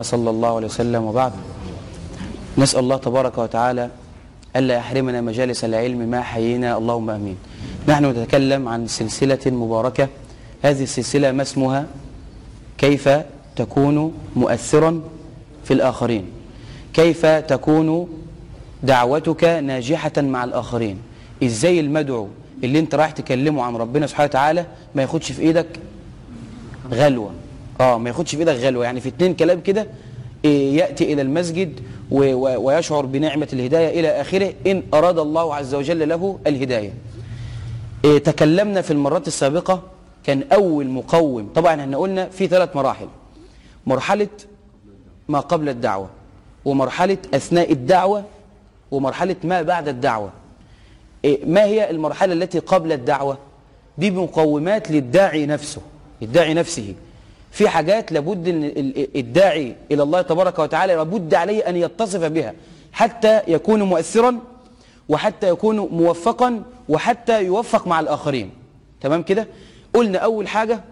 صلى الله عليه وسلم وبعد نسأل الله تبارك وتعالى ألا يحرمنا مجالس العلم ما حيينا اللهم أمين نحن نتكلم عن سلسلة مباركة هذه السلسلة ما اسمها كيف تكون مؤثرا في الآخرين كيف تكون دعوتك ناجحة مع الآخرين إزاي المدعو اللي انت رايح تكلمه عن ربنا سبحانه وتعالى ما ياخدش في إيدك غلوة اه ما ياخدش في ايدك غلوه يعني في اتنين كلام كده إيه ياتي الى المسجد و و ويشعر بنعمه الهدايه الى اخره ان اراد الله عز وجل له الهدايه. إيه تكلمنا في المرات السابقه كان اول مقوم طبعا احنا قلنا في ثلاث مراحل. مرحله ما قبل الدعوه ومرحله اثناء الدعوه ومرحله ما بعد الدعوه. إيه ما هي المرحله التي قبل الدعوه؟ دي مقومات للداعي نفسه، الداعي نفسه. في حاجات لابد ان الداعي الى الله تبارك وتعالى لابد عليه ان يتصف بها حتى يكون مؤثرا وحتى يكون موفقا وحتى يوفق مع الاخرين تمام كده قلنا اول حاجه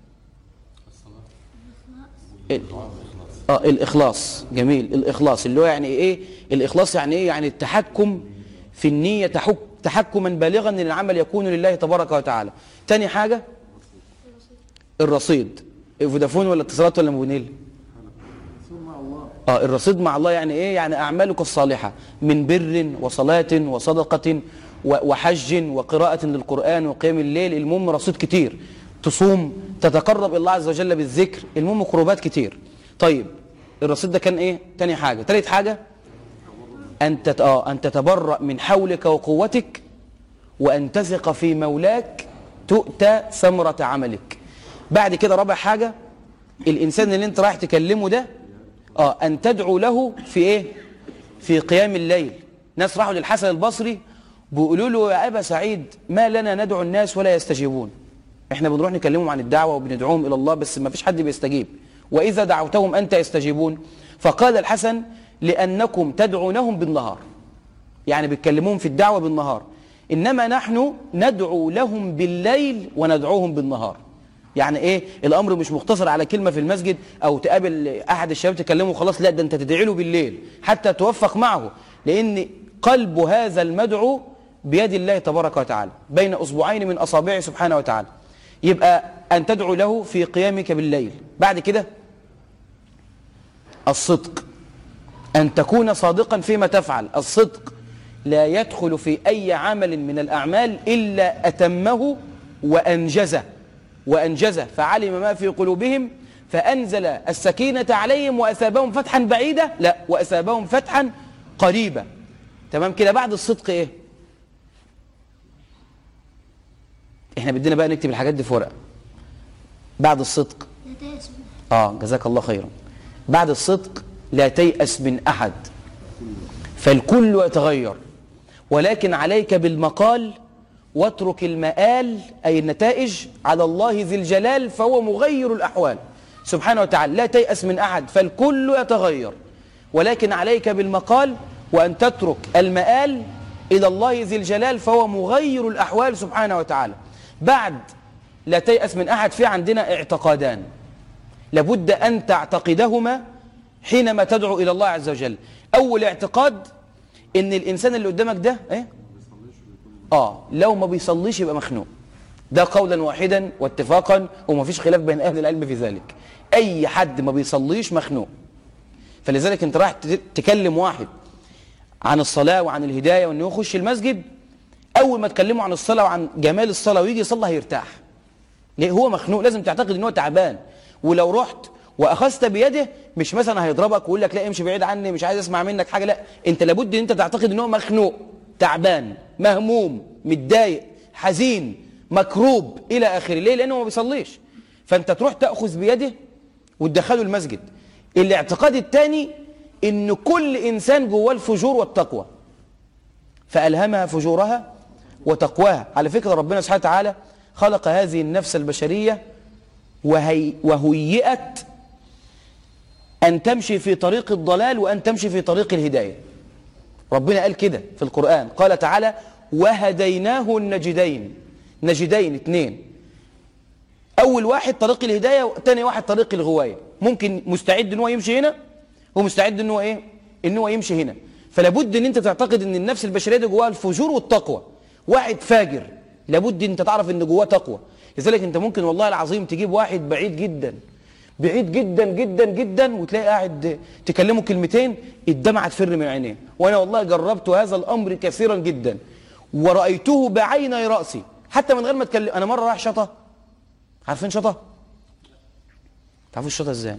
اه الاخلاص جميل الاخلاص اللي هو يعني ايه الاخلاص يعني ايه يعني التحكم في النيه تحك تحكما بالغا ان العمل يكون لله تبارك وتعالى تاني حاجه الرصيد فودافون ولا اتصالات ولا موبينيل اه الرصيد مع الله يعني ايه يعني اعمالك الصالحه من بر وصلاه وصدقه وحج وقراءه للقران وقيام الليل المهم رصيد كتير تصوم تتقرب الى الله عز وجل بالذكر المهم قربات كتير طيب الرصيد ده كان ايه تاني حاجه تالت حاجه ان تت... اه ان تتبرأ من حولك وقوتك وان تثق في مولاك تؤتى ثمره عملك بعد كده رابع حاجة الإنسان اللي انت رايح تكلمه ده اه أن تدعو له في إيه في قيام الليل ناس راحوا للحسن البصري بيقولوا له يا أبا سعيد ما لنا ندعو الناس ولا يستجيبون احنا بنروح نكلمهم عن الدعوة وبندعوهم إلى الله بس ما فيش حد بيستجيب وإذا دعوتهم أنت يستجيبون فقال الحسن لأنكم تدعونهم بالنهار يعني بتكلموهم في الدعوة بالنهار إنما نحن ندعو لهم بالليل وندعوهم بالنهار يعني ايه الامر مش مقتصر على كلمه في المسجد او تقابل احد الشباب تكلمه خلاص لا ده انت تدعي له بالليل حتى توفق معه لان قلب هذا المدعو بيد الله تبارك وتعالى بين اصبعين من اصابعه سبحانه وتعالى يبقى ان تدعو له في قيامك بالليل بعد كده الصدق ان تكون صادقا فيما تفعل الصدق لا يدخل في اي عمل من الاعمال الا اتمه وانجزه وأنجزه فعلم ما في قلوبهم فأنزل السكينة عليهم وأثابهم فتحا بعيدا لا وأثابهم فتحا قريبا تمام كده بعد الصدق إيه إحنا بدينا بقى نكتب الحاجات دي في ورقة بعد الصدق آه جزاك الله خيرا بعد الصدق لا تيأس من أحد فالكل يتغير ولكن عليك بالمقال واترك المآل أي النتائج على الله ذي الجلال فهو مغير الأحوال سبحانه وتعالى لا تيأس من أحد فالكل يتغير ولكن عليك بالمقال وأن تترك المآل إلى الله ذي الجلال فهو مغير الأحوال سبحانه وتعالى بعد لا تيأس من أحد في عندنا اعتقادان لابد أن تعتقدهما حينما تدعو إلى الله عز وجل أول اعتقاد إن الإنسان اللي قدامك ده إيه؟ آه لو ما بيصليش يبقى مخنوق ده قولا واحدا واتفاقا وما فيش خلاف بين أهل العلم في ذلك أي حد ما بيصليش مخنوق فلذلك انت رايح تكلم واحد عن الصلاة وعن الهداية وانه يخش المسجد أول ما تكلمه عن الصلاة وعن جمال الصلاة ويجي يصلي هيرتاح ليه هو مخنوق لازم تعتقد ان هو تعبان ولو رحت واخذت بيده مش مثلا هيضربك ويقول لك لا امشي بعيد عني مش عايز اسمع منك حاجه لا انت لابد ان انت تعتقد ان هو مخنوق تعبان مهموم متضايق حزين مكروب الى اخره ليه لانه ما بيصليش فانت تروح تاخذ بيده وتدخله المسجد الاعتقاد الثاني ان كل انسان جواه الفجور والتقوى فالهمها فجورها وتقواها على فكره ربنا سبحانه وتعالى خلق هذه النفس البشريه وهي وهيئت ان تمشي في طريق الضلال وان تمشي في طريق الهدايه ربنا قال كده في القرآن قال تعالى وهديناه النجدين نجدين اثنين أول واحد طريق الهداية وثاني واحد طريق الغواية ممكن مستعد ان هو يمشي هنا ومستعد ان هو ايه ان هو يمشي هنا فلا بد ان انت تعتقد ان النفس البشريه دي جواها الفجور والتقوى واحد فاجر لابد انت تعرف ان جواه تقوى لذلك انت ممكن والله العظيم تجيب واحد بعيد جدا بعيد جدا جدا جدا وتلاقي قاعد تكلمه كلمتين الدمعة تفر من عينيه وانا والله جربت هذا الامر كثيرا جدا ورأيته بعيني رأسي حتى من غير ما اتكلم انا مرة رايح شطة عارفين شطة تعرفوا الشطة ازاي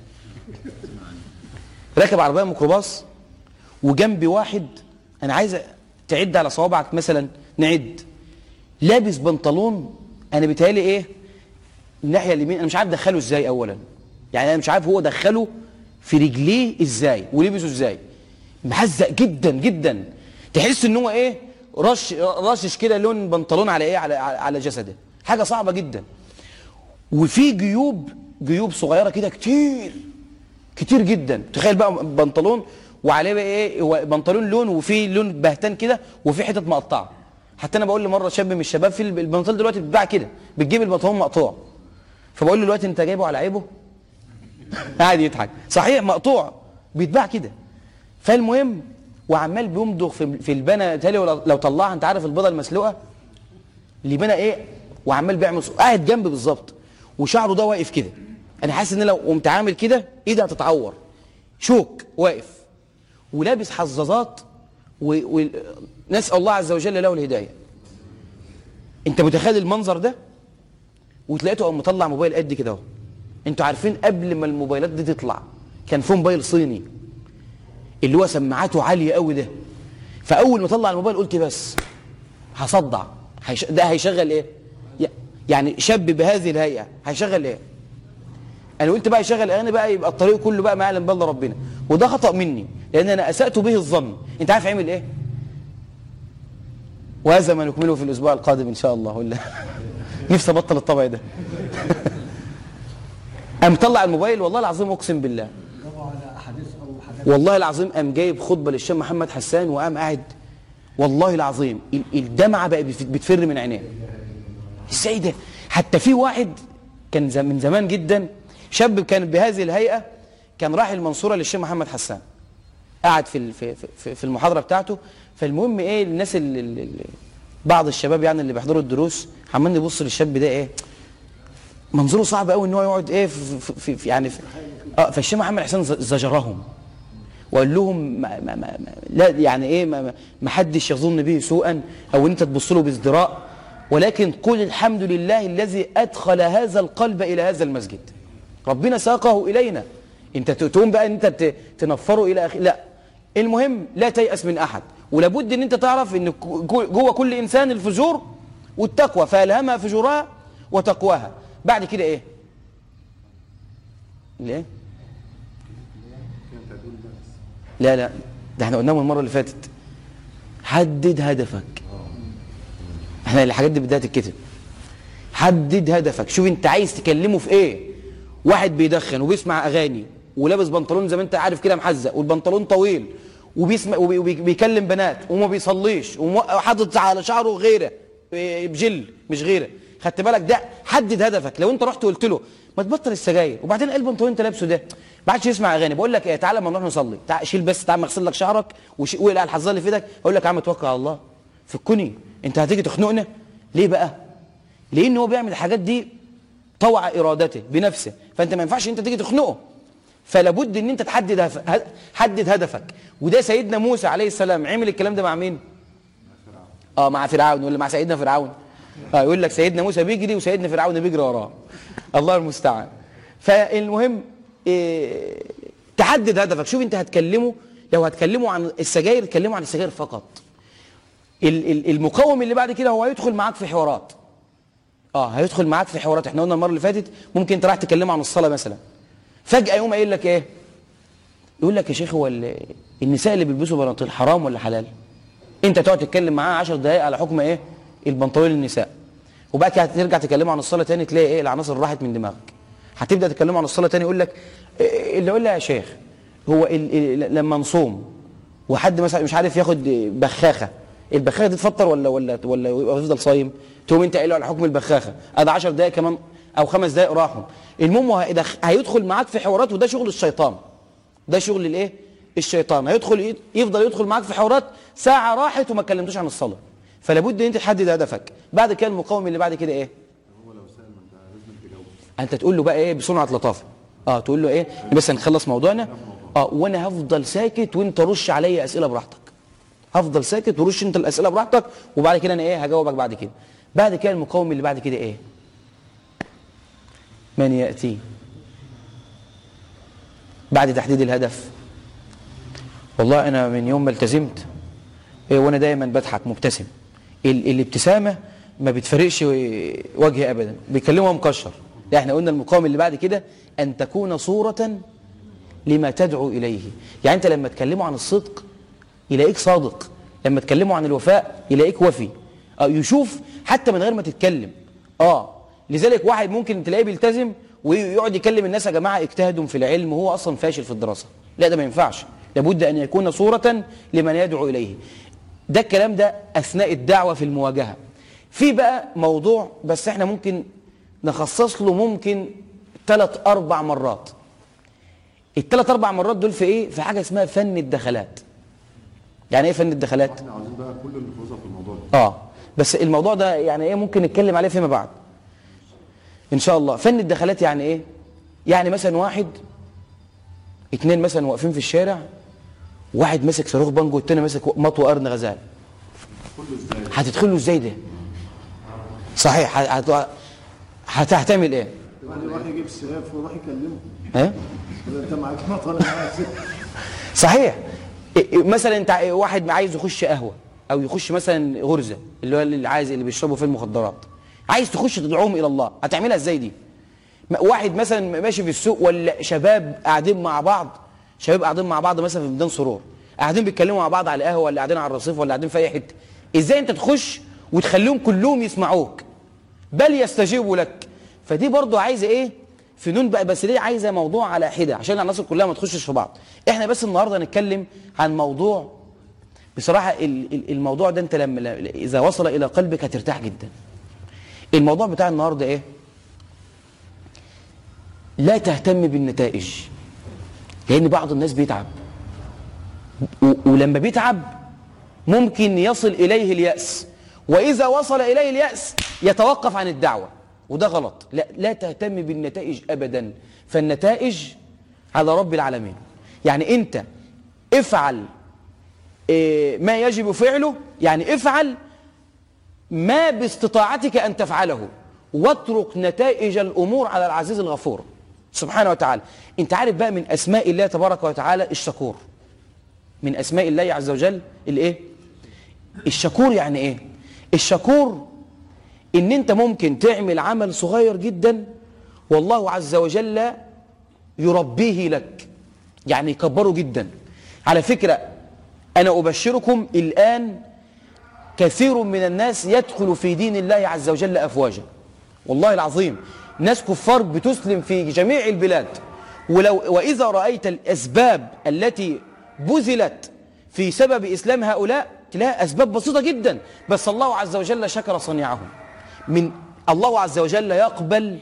راكب عربية ميكروباص وجنبي واحد انا عايز تعد على صوابعك مثلا نعد لابس بنطلون انا بيتهيألي ايه الناحيه اليمين انا مش عارف دخله ازاي اولا يعني انا مش عارف هو دخله في رجليه ازاي ولبسه ازاي محزق جدا جدا تحس ان هو ايه رش رشش كده لون بنطلون على ايه على على جسده حاجه صعبه جدا وفي جيوب جيوب صغيره كده كتير كتير جدا تخيل بقى بنطلون وعليه بقى ايه هو بنطلون لون وفيه لون بهتان كده وفي حتت مقطعه حتى انا بقول لمره شاب من الشباب في البنطلون دلوقتي بيتباع كده بتجيب البنطلون مقطوع فبقول له دلوقتي انت جايبه على عيبه قاعد يضحك صحيح مقطوع بيتباع كده فالمهم وعمال بيمضغ في في البنا تالي لو طلعها انت عارف البيضه المسلوقه اللي بنا ايه وعمال بيعمل قاعد جنبي بالظبط وشعره ده واقف كده انا حاسس ان لو قمت عامل كده ايدي هتتعور شوك واقف ولابس حظاظات ونسال الله عز وجل له الهدايه انت متخيل المنظر ده وتلاقيته قام مطلع موبايل قد كده اهو انتوا عارفين قبل ما الموبايلات دي تطلع كان في موبايل صيني اللي هو سماعاته عاليه قوي ده فاول ما طلع الموبايل قلت بس هصدع هيش... ده هيشغل ايه يعني شاب بهذه الهيئه هيشغل ايه انا قلت بقى يشغل اغاني بقى يبقى الطريق كله بقى ما يعلم بالله ربنا وده خطا مني لان انا اسات به الظن انت عارف عمل ايه وهذا ما نكمله في الاسبوع القادم ان شاء الله ولا نفسي ابطل الطبع ده قام طلع الموبايل والله العظيم اقسم بالله والله العظيم قام جايب خطبه للشيخ محمد حسان وقام قاعد والله العظيم الدمعه بقى بتفر من عينيه ازاي ده حتى في واحد كان من زمان جدا شاب كان بهذه الهيئه كان راح المنصوره للشيخ محمد حسان قعد في في في المحاضره بتاعته فالمهم ايه الناس اللي, اللي بعض الشباب يعني اللي بيحضروا الدروس عمال يبص للشاب ده ايه منظره صعب قوي ان هو يقعد ايه في, في, في يعني في اه فالشيخ محمد حسين زجرهم وقال لهم ما ما ما لا يعني ايه ما, ما حدش يظن به سوءا او انت تبص له بازدراء ولكن قل الحمد لله الذي ادخل هذا القلب الى هذا المسجد ربنا ساقه الينا انت تقوم بقى ان انت تنفره الى اخره لا المهم لا تيأس من احد ولابد ان انت تعرف ان جوه كل انسان الفجور والتقوى فالهمها فجورها وتقواها بعد كده ايه ليه لا لا ده احنا قلناه المره اللي فاتت حدد هدفك احنا الحاجات دي بدايه الكتب حدد هدفك شوف انت عايز تكلمه في ايه واحد بيدخن وبيسمع اغاني ولابس بنطلون زي ما انت عارف كده محزق والبنطلون طويل وبيسمع وبيكلم بنات وما بيصليش وحاطط على شعره غيره بجل مش غيره خدت بالك ده حدد هدفك لو انت رحت قلت له ما تبطل السجاير وبعدين قلب انت وانت لابسه ده ما عادش يسمع اغاني بقول لك ايه تعالى ما نروح نصلي تعال شيل بس تعال اغسل لك شعرك واقلع الحظاظه اللي في ايدك اقول لك يا عم توكل على الله فكني انت هتيجي تخنقنا ليه بقى لان هو بيعمل الحاجات دي طوع ارادته بنفسه فانت ما ينفعش انت تيجي تخنقه فلا بد ان انت تحدد هف... حدد هدفك وده سيدنا موسى عليه السلام عمل الكلام ده مع مين اه مع فرعون ولا مع سيدنا فرعون اه يقول لك سيدنا موسى بيجري وسيدنا فرعون بيجري وراه الله المستعان فالمهم إيه تحدد هدفك شوف انت هتكلمه لو هتكلمه عن السجاير تكلمه عن السجاير فقط المقاوم اللي بعد كده هو هيدخل معاك في حوارات اه هيدخل معاك في حوارات احنا قلنا المره اللي فاتت ممكن انت راح تكلمه عن الصلاه مثلا فجاه يقوم قايل لك ايه يقول لك يا شيخ هو النساء اللي بيلبسوا بناطيل حرام ولا حلال انت تقعد تتكلم معاه 10 دقائق على حكم ايه البنطلون للنساء وبقى كده هترجع تكلمه عن الصلاه تاني تلاقي ايه العناصر راحت من دماغك هتبدا تكلمه عن الصلاه تاني يقول لك اللي يقول لها يا شيخ هو ال ال لما نصوم وحد مثلا مش عارف ياخد بخاخه البخاخه دي تفطر ولا ولا ولا يفضل صايم تقوم انت قايل له على حكم البخاخه ادي 10 دقائق كمان او خمس دقائق راحوا المهم هو هيدخ- هيدخل معاك في حوارات وده شغل الشيطان ده شغل الايه الشيطان هيدخل ي- يفضل يدخل معاك في حوارات ساعه راحت وما اتكلمتوش عن الصلاه فلا بد ان انت تحدد هدفك بعد كده المقاوم اللي بعد كده ايه انت تقول له بقى ايه بصنعه لطافه اه تقول له ايه بس نخلص موضوعنا اه وانا هفضل ساكت وانت رش عليا اسئله براحتك هفضل ساكت ورش انت الاسئله براحتك وبعد كده انا ايه هجاوبك بعد كده بعد كده المقاوم اللي بعد كده ايه من ياتي بعد تحديد الهدف والله انا من يوم ما التزمت إيه وانا دايما بضحك مبتسم ال- الابتسامه ما بتفرقش وجهي ابدا بيكلمه مكشر لا احنا قلنا المقام اللي بعد كده ان تكون صوره لما تدعو اليه يعني انت لما تكلمه عن الصدق يلاقيك صادق لما تكلمه عن الوفاء يلاقيك وفي اه يشوف حتى من غير ما تتكلم اه لذلك واحد ممكن تلاقيه بيلتزم ويقعد يكلم الناس يا جماعه اجتهدوا في العلم وهو اصلا فاشل في الدراسه لا ده ما ينفعش لابد ان يكون صوره لمن يدعو اليه ده الكلام ده اثناء الدعوه في المواجهه في بقى موضوع بس احنا ممكن نخصص له ممكن ثلاث اربع مرات الثلاث اربع مرات دول في ايه في حاجه اسمها فن الدخلات يعني ايه فن الدخلات احنا عاوزين بقى كل النفوذ في الموضوع ده اه بس الموضوع ده يعني ايه ممكن نتكلم عليه فيما بعد ان شاء الله فن الدخلات يعني ايه يعني مثلا واحد اتنين مثلا واقفين في الشارع واحد ماسك صاروخ بانجو والتاني ماسك مطوى قرن غزال كله ازاي هتدخله ازاي ده صحيح هت- هت- هت- هتعمل ايه يعني يروح يجيب سيف ويروح يكلمه ها يقول انت معاك مطر انا معاك سيف صحيح إيه- إيه مثلا انت ع- واحد عايز يخش قهوه او يخش مثلا غرزه اللي هو اللي عايز اللي بيشربوا فيه المخدرات عايز تخش تدعوهم الى الله هتعملها ازاي دي م- واحد مثلا ماشي في السوق ولا شباب قاعدين مع بعض شباب قاعدين مع بعض مثلا في ميدان سرور قاعدين بيتكلموا مع بعض على القهوه ولا قاعدين على الرصيف ولا قاعدين في اي حته ازاي انت تخش وتخليهم كلهم يسمعوك بل يستجيبوا لك فدي برضو عايزه ايه فنون بقى بس دي عايزه موضوع على حده عشان العناصر كلها ما تخشش في بعض احنا بس النهارده هنتكلم عن موضوع بصراحه ال- ال- الموضوع ده انت لما ل- اذا وصل الى قلبك هترتاح جدا الموضوع بتاع النهارده ايه لا تهتم بالنتائج لان بعض الناس بيتعب و- ولما بيتعب ممكن يصل إليه اليأس وإذا وصل إليه اليأس يتوقف عن الدعوة وده غلط لا, لا تهتم بالنتائج أبدا فالنتائج على رب العالمين يعني أنت افعل إيه، ما يجب فعله يعني افعل ما باستطاعتك أن تفعله واترك نتائج الأمور على العزيز الغفور سبحانه وتعالى انت عارف بقى من أسماء الله تبارك وتعالى الشكور من أسماء الله عز وجل الايه الشكور يعني ايه الشكور ان انت ممكن تعمل عمل صغير جدا والله عز وجل يربيه لك يعني يكبره جدا على فكرة انا ابشركم الان كثير من الناس يدخل في دين الله عز وجل افواجا والله العظيم ناس كفار بتسلم في جميع البلاد ولو واذا رايت الاسباب التي بذلت في سبب اسلام هؤلاء تلاقي اسباب بسيطه جدا بس الله عز وجل شكر صنيعهم من الله عز وجل يقبل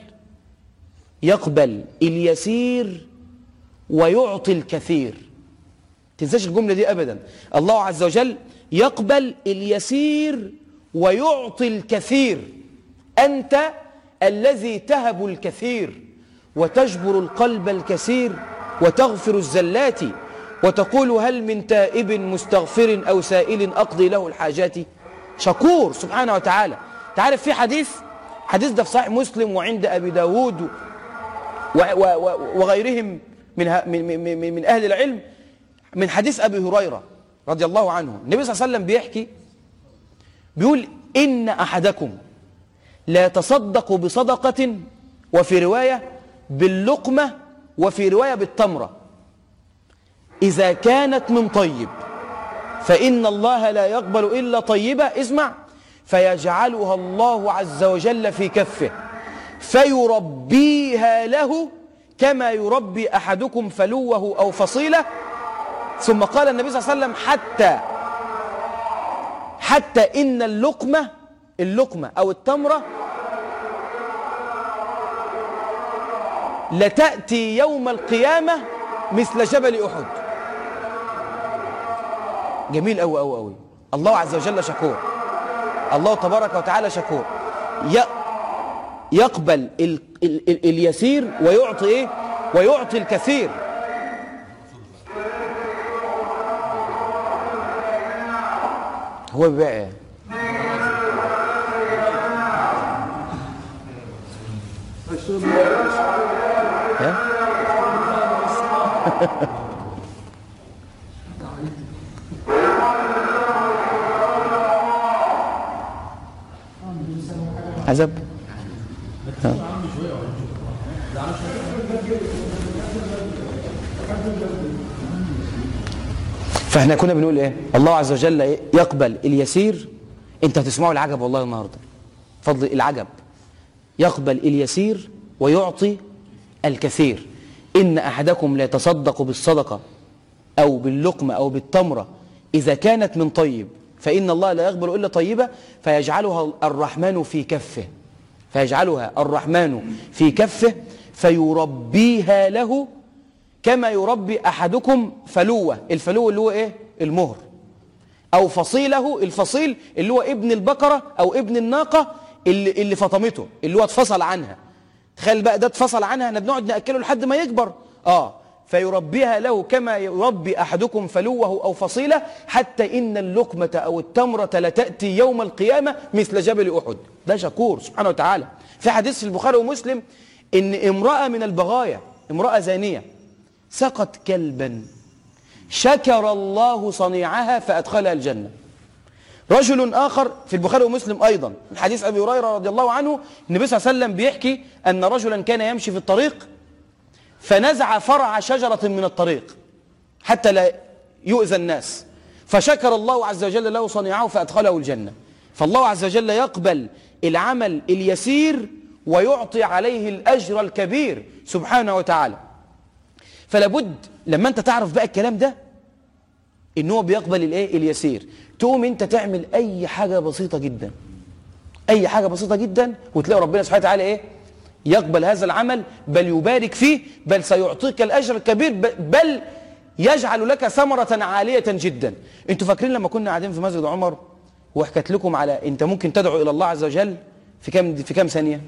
يقبل اليسير ويعطي الكثير تنساش الجملة دي أبدا الله عز وجل يقبل اليسير ويعطي الكثير أنت الذي تهب الكثير وتجبر القلب الكثير وتغفر الزلات وتقول هل من تائب مستغفر أو سائل أقضي له الحاجات شكور سبحانه وتعالى تعرف في حديث حديث ده في صحيح مسلم وعند أبي داود و- و- و- وغيرهم من, ه- من, من, من, من أهل العلم من حديث أبي هريرة رضي الله عنه النبي صلى الله عليه وسلم بيحكي بيقول إن أحدكم لا يتصدق بصدقة وفي رواية باللقمة وفي رواية بالتمرة إذا كانت من طيب فإن الله لا يقبل إلا طيبة اسمع فيجعلها الله عز وجل في كفه فيربيها له كما يربي أحدكم فلوه أو فصيلة ثم قال النبي صلى الله عليه وسلم حتى حتى إن اللقمة اللقمة أو التمرة لتأتي يوم القيامة مثل جبل أحد جميل أوي أوي أوي الله عز وجل شكور الله تبارك وتعالى شكور ي- يقبل ال ال ال اليسير ويعطي إيه ويعطي الكثير هو بيبيع ايه ها؟ عزب ها. فاحنا كنا بنقول ايه الله عز وجل إيه؟ يقبل اليسير انت هتسمعوا العجب والله النهارده فضل العجب يقبل اليسير ويعطي الكثير إن أحدكم لا يتصدق بالصدقة أو باللقمة أو بالتمرة إذا كانت من طيب فإن الله لا يقبل إلا طيبة فيجعلها الرحمن في كفه فيجعلها الرحمن في كفه فيربيها له كما يربي أحدكم فلوة الفلوة اللي هو إيه المهر أو فصيله الفصيل اللي هو ابن البقرة أو ابن الناقة اللي, اللي فطمته اللي هو اتفصل عنها تخيل بقى ده اتفصل عنها احنا بنقعد نأكله لحد ما يكبر آه فيربيها له كما يربي أحدكم فلوه أو فصيله حتى إن اللقمة أو التمرة لتأتي يوم القيامة مثل جبل أحد ده شكور سبحانه وتعالى في حديث في البخاري ومسلم إن امرأة من البغايا امرأة زانية سقط كلبا شكر الله صنيعها فأدخلها الجنة رجل آخر في البخاري ومسلم أيضا من حديث أبي هريرة رضي الله عنه النبي صلى الله عليه وسلم بيحكي أن رجلا كان يمشي في الطريق فنزع فرع شجرة من الطريق حتى لا يؤذى الناس فشكر الله عز وجل له صنيعه فأدخله الجنة فالله عز وجل يقبل العمل اليسير ويعطي عليه الأجر الكبير سبحانه وتعالى فلابد لما انت تعرف بقى الكلام ده ان هو بيقبل الايه اليسير تقوم انت تعمل اي حاجة بسيطة جدا اي حاجة بسيطة جدا وتلاقي ربنا سبحانه وتعالى ايه يقبل هذا العمل بل يبارك فيه بل سيعطيك الاجر الكبير ب- بل يجعل لك ثمرة عالية جدا انتوا فاكرين لما كنا قاعدين في مسجد عمر وحكت لكم على انت ممكن تدعو الى الله عز وجل في كام في كام ثانية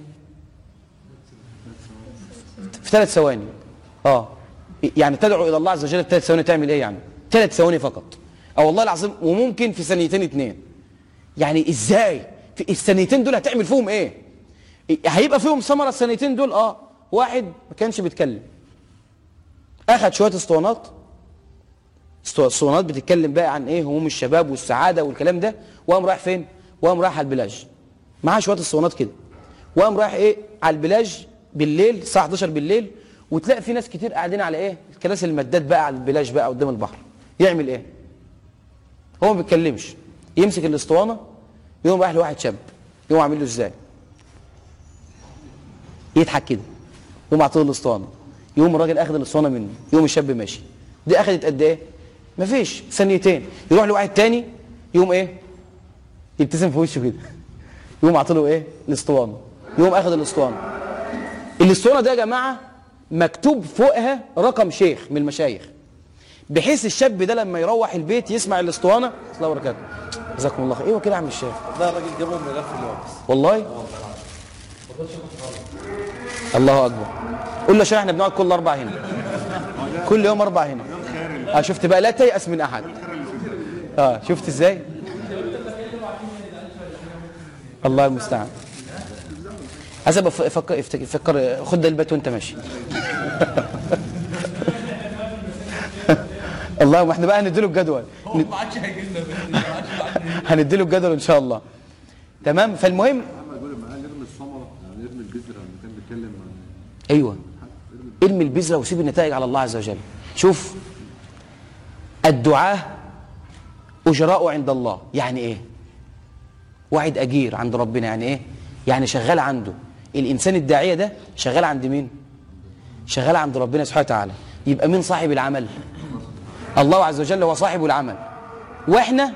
في ثلاث ثواني اه يعني تدعو الى الله عز وجل في ثلاث ثواني تعمل ايه يعني ثلاث ثواني فقط اه والله العظيم وممكن في ثانيتين اتنين يعني ازاي في الثانيتين دول هتعمل فيهم ايه هيبقى فيهم ثمره الثانيتين دول اه واحد ما كانش بيتكلم اخذ شويه اسطوانات اسطو- اسطوانات بتتكلم بقى عن ايه هموم الشباب والسعاده والكلام ده وقام رايح فين وقام رايح على البلاج معاه شويه اسطوانات كده وقام رايح ايه على البلاج بالليل الساعه 11 بالليل وتلاقي في ناس كتير قاعدين على ايه الكراسي المداد بقى على البلاج بقى قدام البحر يعمل ايه هو ما بيتكلمش يمسك الاسطوانه يقوم رايح لواحد شاب يقوم عامل له ازاي يضحك كده يقوم عاطيه الاسطوانه يقوم الراجل اخذ الاسطوانه منه يقوم الشاب ماشي دي اخذت قد ايه مفيش ثانيتين يروح لواحد تاني يقوم ايه يبتسم في وشه كده يقوم عاطله ايه الاسطوانه يقوم اخذ الاسطوانه الاسطوانه دي يا جماعه مكتوب فوقها رقم شيخ من المشايخ بحيث الشاب ده لما يروح البيت يسمع الاسطوانه الله وبركاته جزاكم الله خير ايوه كده يا عم الشيخ ده الراجل جابه من غير الوقت والله الله اكبر قول له عشان احنا بنقعد كل اربع هنا كل يوم اربع هنا اه شفت بقى لا تيأس من احد اه شفت ازاي الله المستعان عايز ابقى ف- فكر افتك- فكر خد ده البيت وانت ماشي اللهم احنا بقى هنديله الجدول ما عادش هيجي لنا ما عادش هنديله الجدول ان شاء الله تمام فالمهم محمد بيقول معاه نرمي الثمره يعني نرمي البذره اللي كان بيتكلم عن ايوه ارمي البذره وسيب النتائج على الله عز وجل شوف الدعاة اجراء عند الله يعني ايه واحد اجير عند ربنا يعني ايه يعني شغال عنده الانسان الداعيه ده شغال عند مين شغال عند ربنا سبحانه وتعالى يبقى مين صاحب العمل الله عز وجل هو صاحب العمل واحنا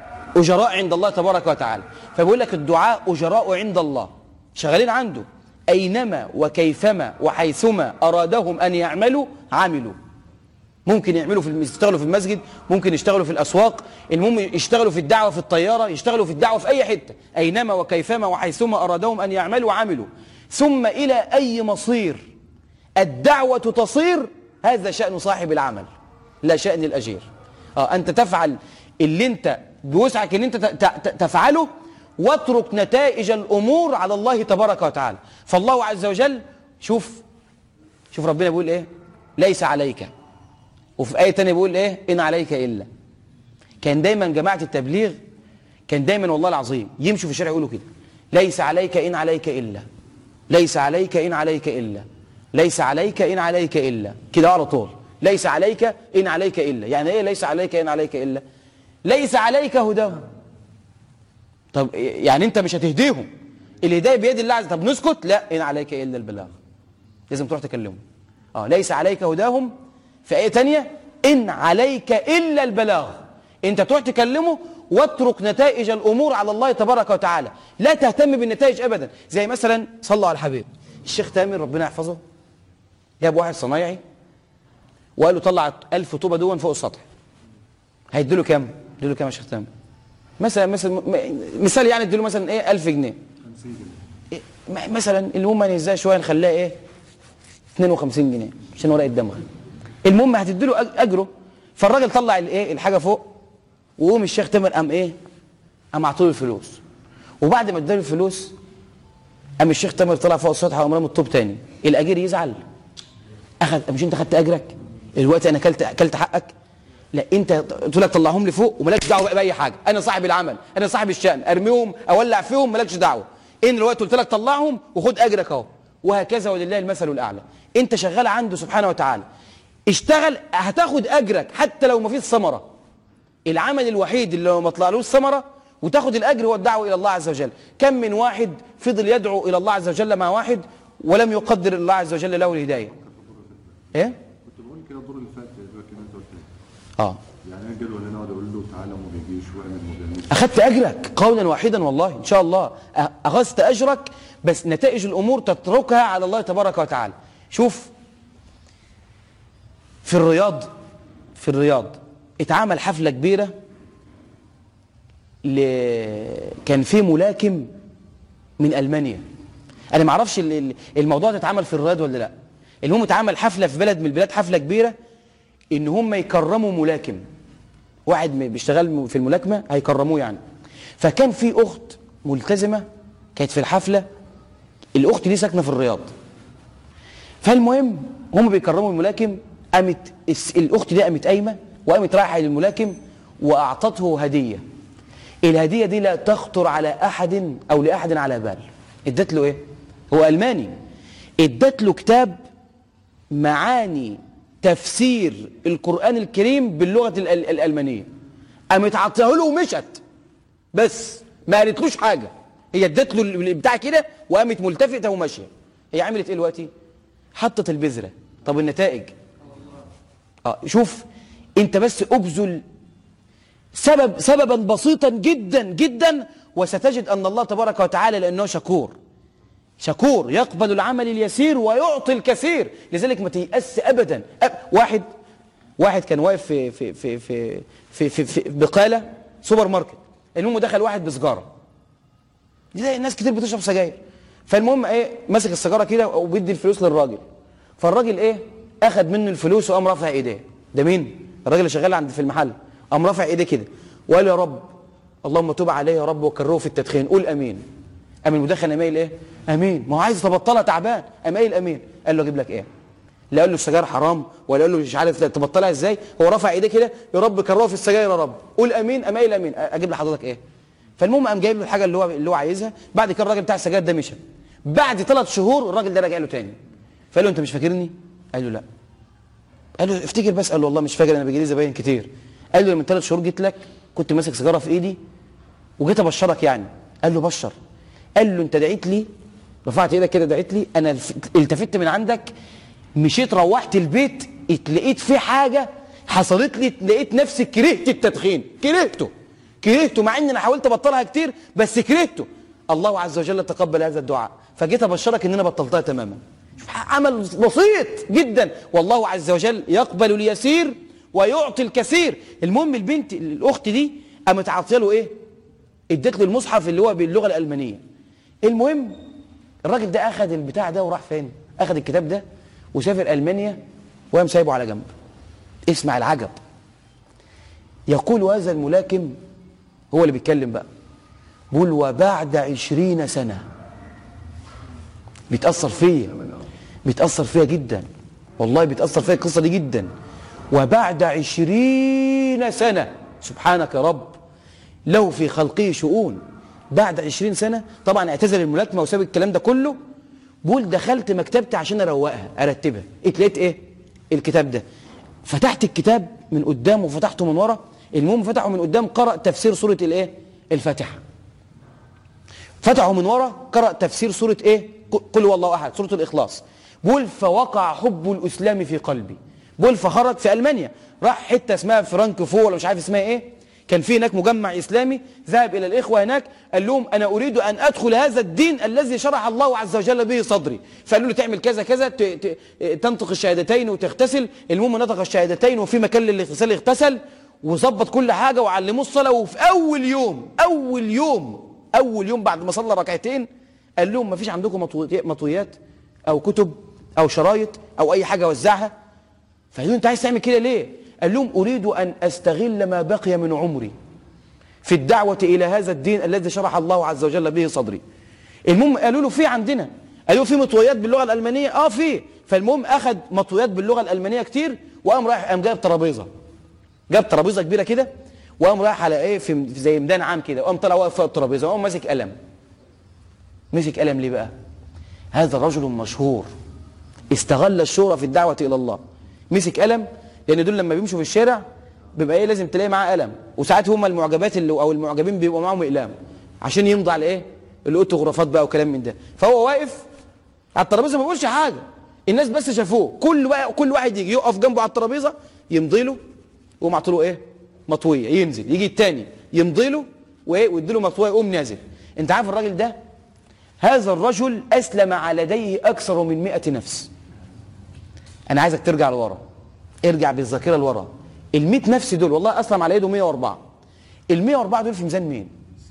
اجراء عند الله تبارك وتعالى فبيقول لك الدعاء اجراء عند الله شغالين عنده أينما وكيفما وحيثما أرادهم أن يعملوا عملوا ممكن يعملوا في الم- يشتغلوا في المسجد ممكن يشتغلوا في الأسواق المهم يشتغلوا في الدعوة في الطيارة يشتغلوا في الدعوة في أي حتة أينما وكيفما وحيثما أرادهم أن يعملوا عملوا ثم إلى أي مصير الدعوة تصير هذا شأن صاحب العمل لا شأن الأجير آه أنت تفعل اللي أنت بوسعك اللي أنت ت- ت- تفعله واترك نتائج الأمور على الله تبارك وتعالى فالله عز وجل شوف شوف ربنا بيقول إيه ليس عليك وفي آية تانية بيقول إيه إن عليك إلا كان دايما جماعة التبليغ كان دايما والله العظيم يمشوا في الشارع يقولوا كده ليس عليك إن عليك إلا ليس عليك إن عليك إلا ليس عليك إن عليك إلا كده على طول ليس عليك إن عليك إلا يعني إيه ليس عليك إن عليك إلا ليس عليك هداهم طب يعني أنت مش هتهديهم الهداية بيد الله عز طب نسكت لا إن عليك إلا البلاغ لازم تروح تكلمهم اه ليس عليك هداهم في آية تانية إن عليك إلا البلاغ أنت تروح تكلمه واترك نتائج الأمور على الله تبارك وتعالى لا تهتم بالنتائج أبدا زي مثلا صلوا على الحبيب الشيخ تامر ربنا يحفظه جاب واحد صنايعي وقال له طلع ألف طوبة دون فوق السطح هيديله كام؟ يديله كام يا شيخ تامر؟ مثلا مثلا م- مثال يعني اديله مثلا ايه 1000 جنيه إيه، م- مثلا المهم هنهزها شويه نخليها ايه 52 جنيه عشان ورقه دمغه المهم هتديله أج- اجره فالراجل طلع الايه الحاجه فوق وقوم الشيخ تامر قام ايه قام عطوله الفلوس وبعد ما اداله الفلوس قام الشيخ تامر طلع فوق السطح وقام رامي الطوب تاني الاجير يزعل اخذ مش انت خدت اجرك دلوقتي انا اكلت اكلت حقك لا انت قلت لك طلعهم لي فوق ومالكش دعوه بقى باي حاجه انا صاحب العمل انا صاحب الشان ارميهم اولع فيهم مالكش دعوه ان دلوقتي قلت لك طلعهم وخد اجرك اهو وهكذا ولله المثل الاعلى انت شغال عنده سبحانه وتعالى اشتغل هتاخد اجرك حتى لو ما فيش ثمره العمل الوحيد اللي لو ما طلعلوش ثمره وتاخد الاجر هو الدعوه الى الله عز وجل كم من واحد فضل يدعو الى الله عز وجل مع واحد ولم يقدر الله عز وجل له الهدايه ايه كنت بقول كده الدور اللي فات دلوقتي كده انت قلت اه يعني انا جدول هنا اقعد اقول له تعالى وما بيجيش واعمل وما بيعملش أخذت أجرك قولا واحدا والله إن شاء الله أ- أخذت أجرك بس نتائج الأمور تتركها على الله تبارك وتعالى شوف في الرياض في الرياض اتعمل حفلة كبيرة ل... كان في ملاكم من ألمانيا أنا ما اعرفش ال- ال- الموضوع ده اتعمل في الرياض ولا لا المهم اتعمل حفلة في بلد من البلاد حفلة كبيرة إن هم يكرموا ملاكم واحد م- بيشتغل في الملاكمة هيكرموه يعني فكان في أخت ملتزمة كانت في الحفلة الأخت دي ساكنة في الرياض فالمهم هم بيكرموا الملاكم قامت الس- الأخت دي قامت قايمة وقامت رايحة للملاكم وأعطته هدية الهدية دي لا تخطر على أحد أو لأحد على بال ادت له إيه؟ هو ألماني ادت له كتاب معاني تفسير القرآن الكريم باللغة ال- ال- الألمانية قامت عطيها له ومشت بس ما قالتلوش حاجة هي ادت له ال- بتاع كده وقامت ملتفتة وماشية هي عملت ايه دلوقتي حطت البذرة طب النتائج اه شوف انت بس ابذل سبب سببا بسيطا جدا جدا وستجد ان الله تبارك وتعالى لانه شكور شكور يقبل العمل اليسير ويعطي الكثير لذلك ما تيأس ابدا أب واحد واحد كان واقف في في في في في, في, في بقاله سوبر ماركت المهم دخل واحد بسجاره زي الناس كتير بتشرب سجاير فالمهم ايه ماسك السيجاره كده وبيدي الفلوس للراجل فالراجل ايه اخذ منه الفلوس وقام رافع ايديه ده مين الراجل اللي شغال عند في المحل قام رافع ايديه كده وقال يا رب اللهم تب عليه يا رب وكرهه في التدخين قول امين قام المدخن قام قايل ايه امين ما هو عايز يتبطلها تعبان قام قايل امين قال له اجيب لك ايه لا قال له السجاير حرام ولا قال له مش عارف تبطلها ازاي هو رفع ايديه كده يا رب كرهه في السجاير يا رب قول امين قام قايل امين اجيب لحضرتك ايه فالمهم قام جايب له الحاجه اللي هو اللي هو عايزها بعد كده الراجل بتاع السجاير ده مشى بعد ثلاث شهور الراجل ده رجع له تاني فقال له انت مش فاكرني قال له لا قال له افتكر بس قال له والله مش فاكر انا بيجي لي زباين كتير قال له من ثلاث شهور جيت لك كنت ماسك سيجاره في ايدي وجيت ابشرك يعني قال له بشر قال له انت دعيت لي رفعت ايدك كده دعيت لي انا الف- التفت من عندك مشيت روحت البيت اتلقيت في حاجه حصلت لي لقيت نفسي كرهت التدخين كرهته كرهته مع ان انا حاولت ابطلها كتير بس كرهته الله عز وجل تقبل هذا الدعاء فجيت ابشرك ان انا بطلتها تماما شوف عمل بسيط جدا والله عز وجل يقبل اليسير ويعطي الكثير المهم البنت الاخت دي قامت عاطيه له ايه ادت له المصحف اللي هو باللغه الالمانيه المهم الراجل ده اخذ البتاع ده وراح فين اخذ الكتاب ده وسافر المانيا وقام سايبه على جنب اسمع العجب يقول هذا الملاكم هو اللي بيتكلم بقى بيقول وبعد عشرين سنة بيتأثر فيا بيتأثر فيا جدا والله بيتأثر فيا القصة دي جدا وبعد عشرين سنة سبحانك يا رب له في خلقه شؤون بعد عشرين سنة طبعا اعتزل الملاكمة وساب الكلام ده كله بقول دخلت مكتبتي عشان اروقها ارتبها اتلقيت ايه الكتاب ده فتحت الكتاب من قدام وفتحته من ورا المهم فتحه من قدام قرأ تفسير سورة الايه الفاتحة فتحه من ورا قرأ تفسير سورة ايه قل هو الله احد سورة الاخلاص بقول فوقع حب الاسلام في قلبي بقول فخرج في المانيا راح حته اسمها فرانكفور ولا مش عارف اسمها ايه كان في هناك مجمع اسلامي ذهب الى الاخوه هناك قال لهم انا اريد ان ادخل هذا الدين الذي شرح الله عز وجل به صدري فقالوا له تعمل كذا كذا ت- ت- تنطق الشهادتين وتغتسل المهم نطق الشهادتين وفي مكان للاغتسال اغتسل وظبط كل حاجه وعلموه الصلاه وفي اول يوم اول يوم اول يوم بعد ما صلى ركعتين قال لهم ما فيش عندكم مطوي- مطويات او كتب او شرايط او اي حاجه وزعها فقالوا له انت عايز تعمل كده ليه قال لهم اريد ان استغل ما بقي من عمري في الدعوه الى هذا الدين الذي شرح الله عز وجل به صدري المهم قالوا له في عندنا قالوا في مطويات باللغه الالمانيه اه في فالمهم اخذ مطويات باللغه الالمانيه كتير وقام رايح قام جايب ترابيزه جاب ترابيزه كبيره كده وقام رايح على ايه في في زي ميدان عام كده وقام طلع واقف فوق الترابيزه وقام ماسك قلم مسك قلم ليه بقى هذا رجل مشهور استغل الشهرة في الدعوة إلى الله مسك قلم لأن دول لما بيمشوا في الشارع بيبقى إيه لازم تلاقي معاه قلم وساعات هم المعجبات اللي أو المعجبين بيبقوا معاهم أقلام عشان يمضي على إيه الأوتوغرافات بقى وكلام من ده فهو واقف على الترابيزة ما بيقولش حاجة الناس بس شافوه كل واحد كل واحد يجي يقف جنبه على الترابيزة يمضي له ويقوم عاطي له إيه مطوية ينزل يجي التاني يمضي له وإيه ويدي له مطوية يقوم نازل أنت عارف الراجل ده هذا الرجل أسلم على يديه أكثر من مئة نفس أنا عايزك ترجع لورا ارجع بالذاكرة لورا المئة نفس دول والله أسلم على يده 104 ال 104 دول في ميزان مين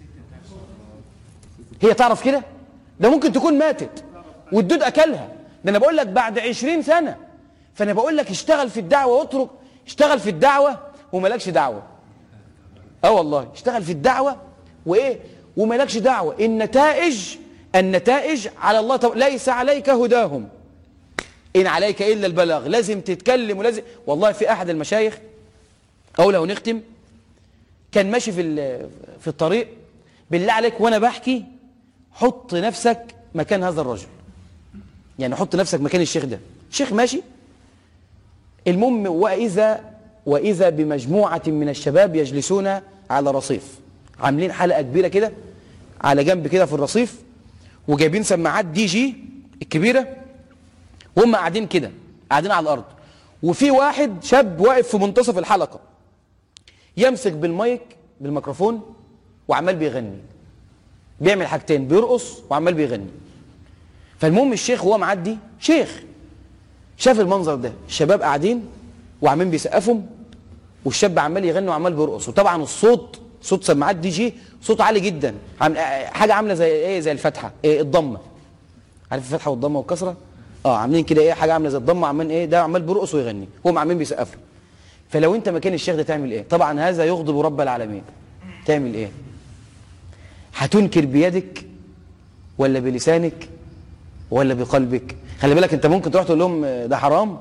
هي تعرف كده ده ممكن تكون ماتت والدود أكلها ده أنا بقول لك بعد 20 سنة فأنا بقول لك اشتغل في الدعوة واترك اشتغل في الدعوة وملكش دعوة اه والله اشتغل في الدعوة وايه ومالكش دعوة النتائج النتائج على الله طب ليس عليك هداهم إن عليك إلا البلاغ لازم تتكلم ولازم والله في أحد المشايخ أو لو نختم كان ماشي في ال- في الطريق بالله عليك وأنا بحكي حط نفسك مكان هذا الرجل يعني حط نفسك مكان الشيخ ده شيخ ماشي المهم وإذا وإذا بمجموعة من الشباب يجلسون على رصيف عاملين حلقة كبيرة كده على جنب كده في الرصيف وجايبين سماعات دي جي الكبيرة وهم قاعدين كده قاعدين على الأرض وفي واحد شاب واقف في منتصف الحلقة يمسك بالمايك بالميكروفون وعمال بيغني بيعمل حاجتين بيرقص وعمال بيغني فالمهم الشيخ وهو معدي شيخ شاف المنظر ده الشباب قاعدين وعمالين بيسقفهم والشاب عمال يغني وعمال بيرقص وطبعا الصوت صوت سماعات دي جي صوت عالي جدا عم... حاجه عامله زي ايه زي الفتحه إيه الضمه عارف الفتحه والضمه والكسره اه عاملين كده ايه حاجه عامله زي الضمه عمال ايه ده عمال بيرقص ويغني هم عمالين بيسقفوا فلو انت مكان الشيخ ده تعمل ايه طبعا هذا يغضب رب العالمين تعمل ايه هتنكر بيدك ولا بلسانك ولا بقلبك خلي بالك انت ممكن تروح تقول لهم ده حرام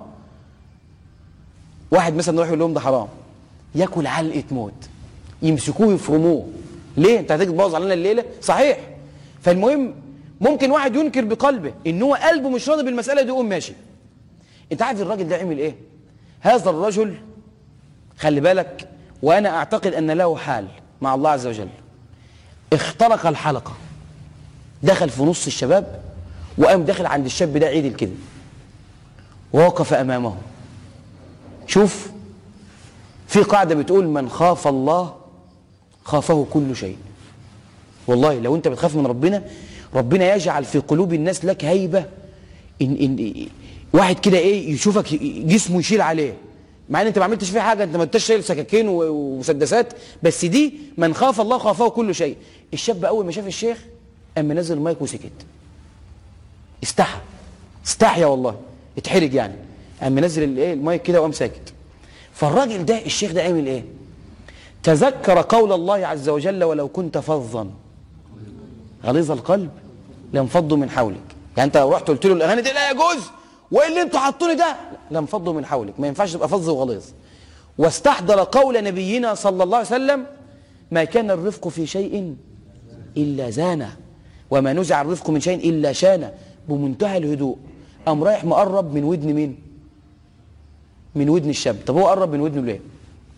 واحد مثلا يروح يقول لهم ده حرام ياكل علقه موت يمسكوه يفرموه ليه انت هتيجي تبوظ علينا الليله صحيح فالمهم ممكن واحد ينكر بقلبه ان هو قلبه مش راضي بالمساله دي يقوم ماشي انت عارف الراجل ده عمل ايه هذا الرجل خلي بالك وانا اعتقد ان له حال مع الله عز وجل اخترق الحلقه دخل في نص الشباب وقام داخل عند الشاب ده عدل كده ووقف امامه شوف في قاعده بتقول من خاف الله خافه كل شيء والله لو انت بتخاف من ربنا ربنا يجعل في قلوب الناس لك هيبة إن إن واحد كده ايه يشوفك جسمه يشيل عليه مع ان انت ما عملتش فيه حاجه انت ما انتش شايل سكاكين و- ومسدسات بس دي من خاف الله خافه كل شيء الشاب اول ما شاف الشيخ قام منزل المايك وسكت استحى استحيا والله اتحرج يعني قام منزل الايه المايك كده وقام ساكت فالراجل ده الشيخ ده عمل ايه تذكر قول الله عز وجل ولو كنت فظا غليظ القلب لانفضوا من حولك يعني انت لو رحت قلت له الاغاني دي لا يجوز وايه اللي انتوا حاطوني ده لانفضوا من حولك ما ينفعش تبقى فظ وغليظ واستحضر قول نبينا صلى الله عليه وسلم ما كان الرفق في شيء الا زانه وما نزع الرفق من شيء الا شانه بمنتهى الهدوء قام رايح مقرب من ودن مين من ودن الشاب طب هو قرب من ودنه ليه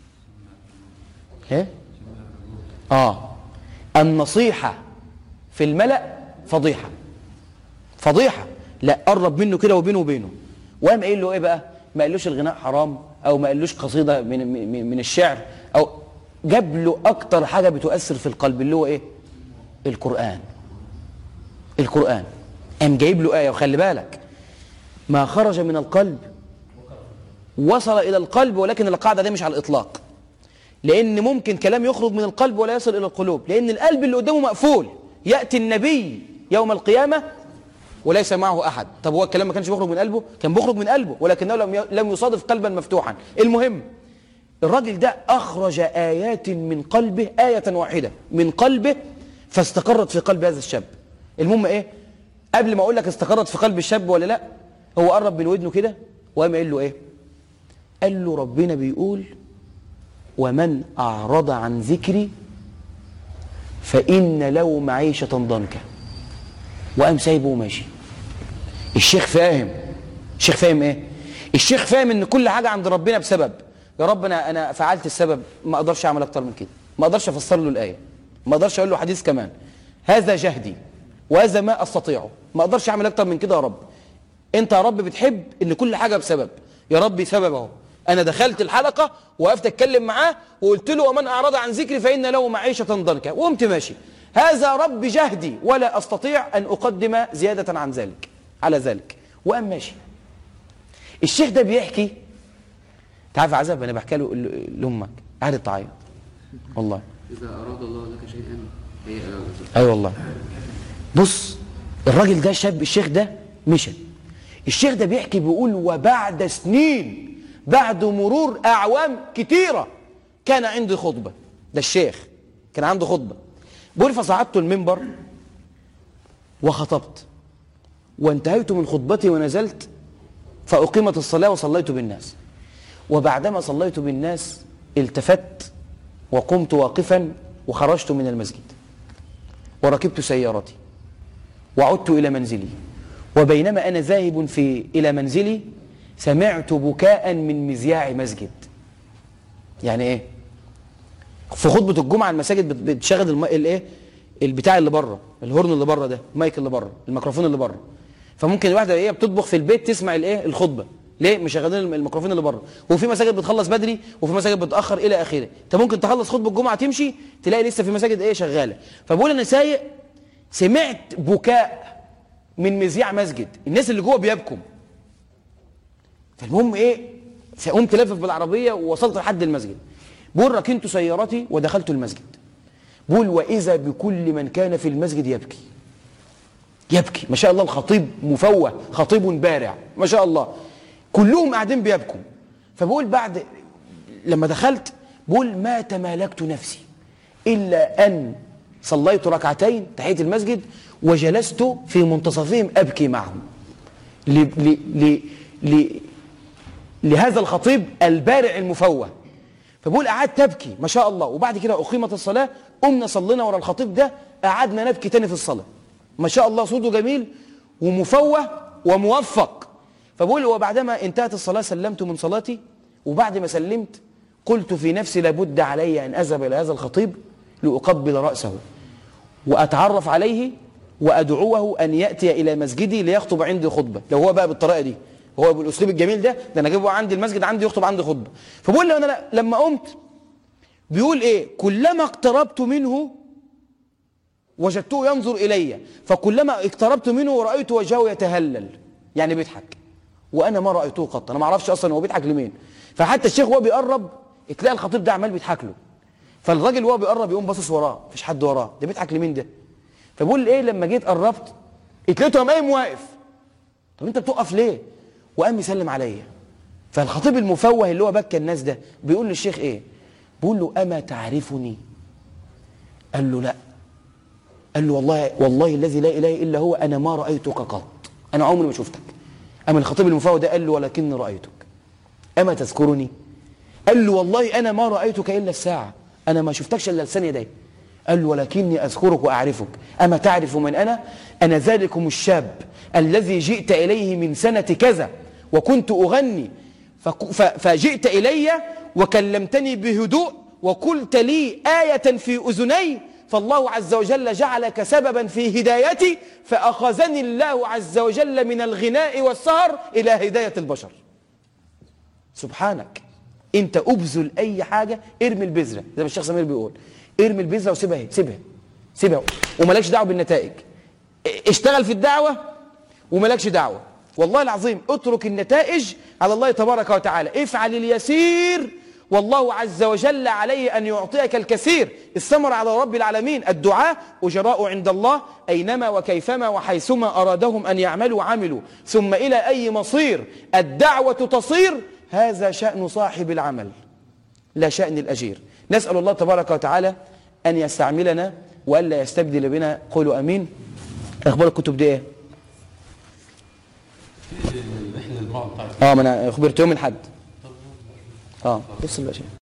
ايه اه النصيحه في الملأ فضيحه فضيحه لا قرب منه كده وبينه وبينه وقام قايل له ايه بقى ما قالوش الغناء حرام او ما قالوش قصيده من من, من الشعر او جاب له اكتر حاجه بتؤثر في القلب اللي هو ايه القران القران قام جايب له ايه وخلي بالك ما خرج من القلب وصل الى القلب ولكن القاعده دي مش على الاطلاق لان ممكن كلام يخرج من القلب ولا يصل الى القلوب لان القلب اللي قدامه مقفول ياتي النبي يوم القيامه وليس معه احد طب هو الكلام ما كانش بيخرج من قلبه كان بيخرج من قلبه ولكنه لم ي- لم يصادف قلبا مفتوحا المهم الراجل ده اخرج ايات من قلبه ايه واحده من قلبه فاستقرت في قلب هذا الشاب المهم ايه قبل ما اقول لك استقرت في قلب الشاب ولا لا هو قرب من ودنه كده وقام قال له ايه قال له ربنا بيقول ومن أعرض عن ذكري فإن له معيشة ضنكا وقام سايبه وماشي الشيخ فاهم الشيخ فاهم ايه الشيخ فاهم ان كل حاجة عند ربنا بسبب يا رب انا انا فعلت السبب ما اقدرش اعمل اكتر من كده ما اقدرش افسر له الايه ما اقدرش اقول له حديث كمان هذا جهدي وهذا ما استطيعه ما اقدرش اعمل اكتر من كده يا رب انت يا رب بتحب ان كل حاجه بسبب يا رب سبب اهو انا دخلت الحلقه وقفت اتكلم معاه وقلت له ومن اعرض عن ذكري فان له معيشه ضنكا وقمت ماشي هذا رب جهدي ولا استطيع ان اقدم زياده عن ذلك على ذلك وقام ماشي الشيخ ده بيحكي تعرف عذاب انا بحكي له ل- لامك قعدت تعيط والله إذا أراد الله لك شيئا هي اي أيوة والله بص الراجل ده شاب الشيخ ده مشى الشيخ ده بيحكي بيقول وبعد سنين بعد مرور اعوام كتيره كان عندي خطبه ده الشيخ كان عنده خطبه بيقول فصعدت المنبر وخطبت وانتهيت من خطبتي ونزلت فأقيمت الصلاة وصليت بالناس وبعدما صليت بالناس التفت وقمت واقفا وخرجت من المسجد وركبت سيارتي وعدت إلى منزلي وبينما أنا ذاهب في إلى منزلي سمعت بكاء من مذياع مسجد يعني إيه في خطبة الجمعة المساجد بت- بتشغل الم... الايه البتاع اللي بره الهورن اللي بره ده المايك اللي بره الميكروفون اللي بره فممكن الواحدة ايه بتطبخ في البيت تسمع الايه الخطبة ليه مشغلين الم- الميكروفون اللي بره وفي مساجد بتخلص بدري وفي مساجد بتأخر إلى آخره انت ممكن تخلص خطبة الجمعة تمشي تلاقي لسه في مساجد ايه شغالة فبقول أنا سايق سمعت بكاء من مذياع مسجد الناس اللي جوه بيبكوا فالمهم ايه فقمت لافف بالعربيه ووصلت لحد المسجد بقول ركنت سيارتي ودخلت المسجد بقول واذا بكل من كان في المسجد يبكي يبكي ما شاء الله الخطيب مفوه خطيب بارع ما شاء الله كلهم قاعدين بيبكوا فبقول بعد لما دخلت بقول ما تمالكت نفسي الا ان صليت ركعتين تحيه المسجد وجلست في منتصفهم ابكي معهم ل ل ل ل لهذا الخطيب البارع المفوه فبقول قعدت تبكي ما شاء الله وبعد كده أقيمت الصلاة قمنا صلينا ورا الخطيب ده قعدنا نبكي تاني في الصلاة ما شاء الله صوته جميل ومفوه وموفق فبقول وبعدما انتهت الصلاة سلمت من صلاتي وبعد ما سلمت قلت في نفسي لابد علي أن أذهب إلى هذا الخطيب لأقبل رأسه وأتعرف عليه وأدعوه أن يأتي إلى مسجدي ليخطب عندي خطبة لو هو بقى بالطريقة دي هو بالأسلوب الجميل ده ده أنا أجيبه عندي المسجد عندي يخطب عندي خطبة فبقول له أنا لما قمت بيقول إيه كلما اقتربت منه وجدته ينظر إلي فكلما اقتربت منه ورأيت وجهه يتهلل يعني بيضحك وأنا ما رأيته قط أنا ما أعرفش أصلا هو بيضحك لمين فحتى الشيخ وهو بيقرب تلاقي الخطيب ده عمال بيضحك له فالراجل وهو بيقرب يقوم باصص وراه مفيش حد وراه ده بيضحك لمين ده فبقول ايه لما جيت قربت اتلقيته قام قايم واقف طب انت بتقف ليه وقام يسلم عليا فالخطيب المفوه اللي هو بكى الناس ده بيقول للشيخ ايه بيقول له اما تعرفني قال له لا قال له والله والله الذي لا اله الا هو انا ما رايتك قط انا عمري ما شفتك اما الخطيب المفوه ده قال له ولكني رايتك اما تذكرني قال له والله انا ما رايتك الا الساعه انا ما شفتكش الا لسان يدي قال له ولكني اذكرك واعرفك اما تعرف من انا انا ذلكم الشاب الذي جئت اليه من سنه كذا وكنت اغني فك- ف- فجئت الي وكلمتني بهدوء وقلت لي ايه في اذني فالله عز وجل جعلك سببا في هدايتي فاخذني الله عز وجل من الغناء والسهر الى هدايه البشر سبحانك انت ابذل اي حاجه ارمي البذره زي ما الشيخ سمير بيقول ارمي البذره وسيبها اهي سيبها سيبها ومالكش دعوه بالنتائج ا- اشتغل في الدعوه ومالكش دعوه والله العظيم اترك النتائج على الله تبارك وتعالى افعل اليسير والله عز وجل عليه ان يعطيك الكثير الثمر على رب العالمين الدعاء اجراء عند الله اينما وكيفما وحيثما ارادهم ان يعملوا عملوا ثم الى اي مصير الدعوه تصير هذا شأن صاحب العمل لا شأن الأجير نسأل الله تبارك وتعالى أن يستعملنا وألا يستبدل بنا قولوا أمين أخبار الكتب دي إيه؟ احنا الماء بتاعت آه ما أنا أخبرت يوم الحد آه بص بقى شيء